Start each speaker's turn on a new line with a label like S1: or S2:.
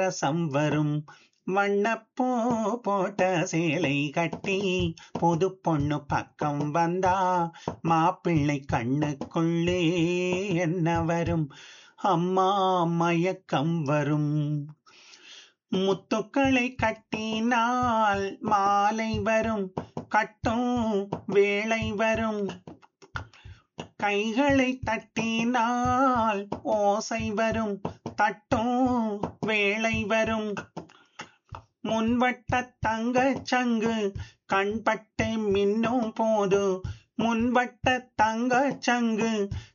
S1: ரசம் வரும் வண்ணப்பூ போட்ட சேலை கட்டி புது பொண்ணு பக்கம் வந்தா மாப்பிள்ளை கண்ணுக்குள்ளே என்ன வரும் அம்மா மயக்கம் வரும் முத்துக்களை கட்டினால் மாலை வரும் கட்டும் வேளை வரும் கைகளை தட்டினால் ஓசை வரும் தட்டும் வேளை வரும் முன்வட்ட தங்க சங்கு கண்பட்டை மின்னும் போது முன்வட்ட தங்க சங்கு